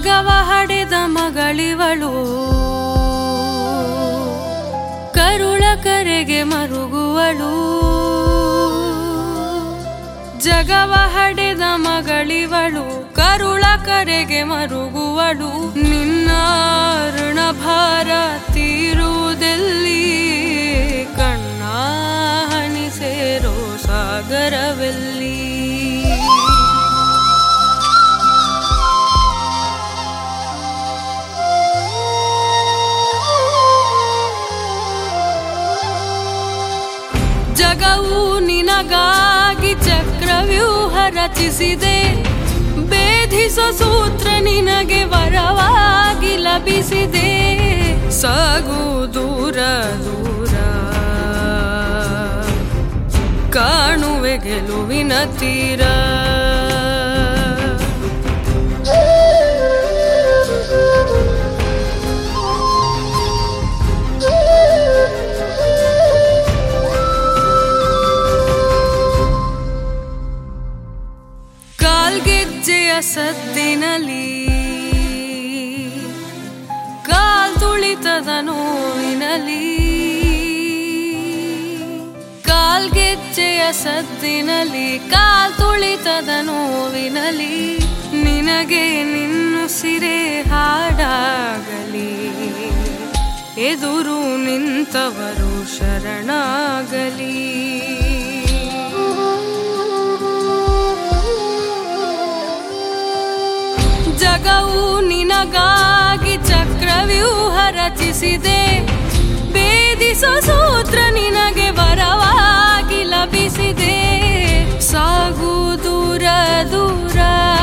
ಜಗವ ಹಡೆದ ಮಗಳಿವಳು ಕರುಳ ಕರೆಗೆ ಮರುಗುವಳು ಜಗವ ಹಡೆದ ಮಗಳಿವಳು ಕರುಳ ಕರೆಗೆ ಮರುಗುವಳು ನಿನ್ನ ಋಣಭಾರ ತೀರುವುದೆಲ್ಲಿ ಕಣ್ಣ ಹನಿ ಸೇರೋ ಸಾಗರವೆಲ್ಲಿ ಜಗವು ನಿನಗಾಗಿ ಚಕ್ರವ್ಯೂಹ ರಚಿಸಿದೆ ಭೇದಿಸೋ ಸೂತ್ರ ನಿನಗೆ ವರವಾಗಿ ಲಭಿಸಿದೆ ಸಾಗು ದೂರ ದೂರ ಕಾಣುವೆ ಗೆಲುವಿನ ತೀರ ಕಾಲ್ಗೆಜ್ಜೆಯ ಸದ್ದಿನಲಿ ಕಾಲ್ ತುಳಿತದ ನೋವಿನಲಿ ಕಾಲ್ಗೆಜ್ಜೆಯ ಸದ್ದಿನಲಿ ಕಾಲ್ ತುಳಿತದ ನೋವಿನಲಿ ನಿನಗೆ ನಿನ್ನುಸಿರೆ ಹಾಡಾಗಲಿ ಎದುರು ನಿಂತವರು ಶರಣಾಗಲಿ ಜಗವು ನಿನಗಾಗಿ ಚಕ್ರವ್ಯೂಹ ರಚಿಸಿದೆ ಭೇದಿಸೋ ಸೂತ್ರ ನಿನಗೆ ವರವಾಗಿ ಲಭಿಸಿದೆ ಸಾಗು ದೂರ ದೂರ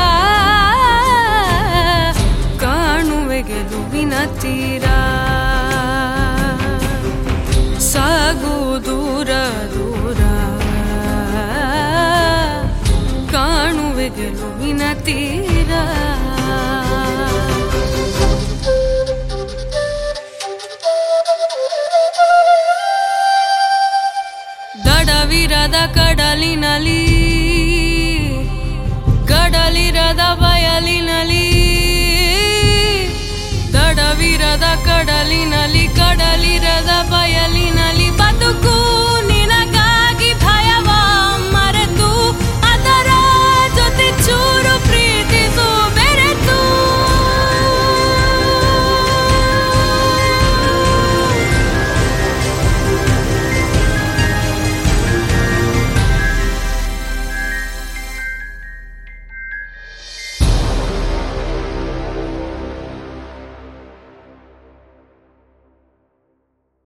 ಕಾಣುವೆ ಗೆಲುವಿನ ತೀರ ಸಾಗು ದೂರ ದೂರ ಕಾಣುವೆ ಗೆಲುವಿನ ತೀರ ದಡವಿರದ ಕಡಲಿನಲಿ ಕಡಲಿರದ ಬಯಲಿನಲಿ ದಡವಿರದ ಕಡಲಿನಲಿ ಕಡಲಿರದ ಬಯಲಿನ